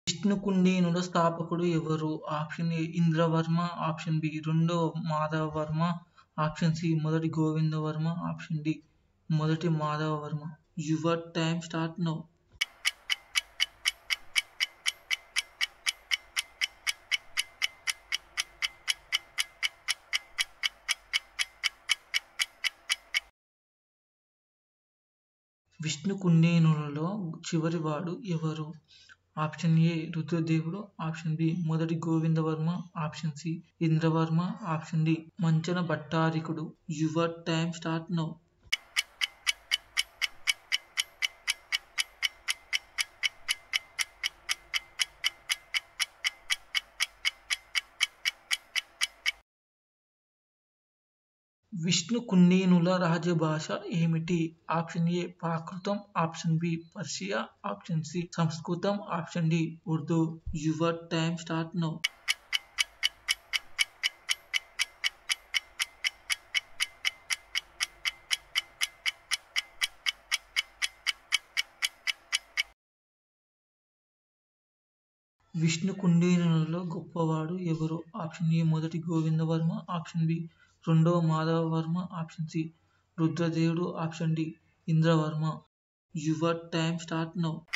విష్ణుకుండినుల స్థాపకుడు ఎవరు? Option A Indravarma option B రెండవ మాధవవర్మ ఆప్షన్ సి మొదటి గోవిందవర్మ ఆప్షన్ డి మొదటి Madhavavarma your time start now విష్ణుకుండినులలో చివరివాడు ఎవరు? ఆప్షన్ ఏ రుద్రదేవుడు ఆప్షన్ బి మొదటి Govindavarma option C Indravarma option D Manchana భట్టారికుడు యువర్ టైమ్ స్టార్ట్ నౌ విష్ణుకుండినుల రాజభాష ఏమిటి? ఆప్షన్ ఏ ప్రాకృతం option B Persia option C సంస్కృతం option D Urdu your time start now విష్ణుకుండినులలో గొప్పవాడు ఎవరు? ఆప్షన్ ఏ మొదటి గోవిందవర్మ ఆప్షన్ బి రెండవ మాధవవర్మ ఆప్షన్ సి రుద్రదేవుడు option D Indravarma your time start now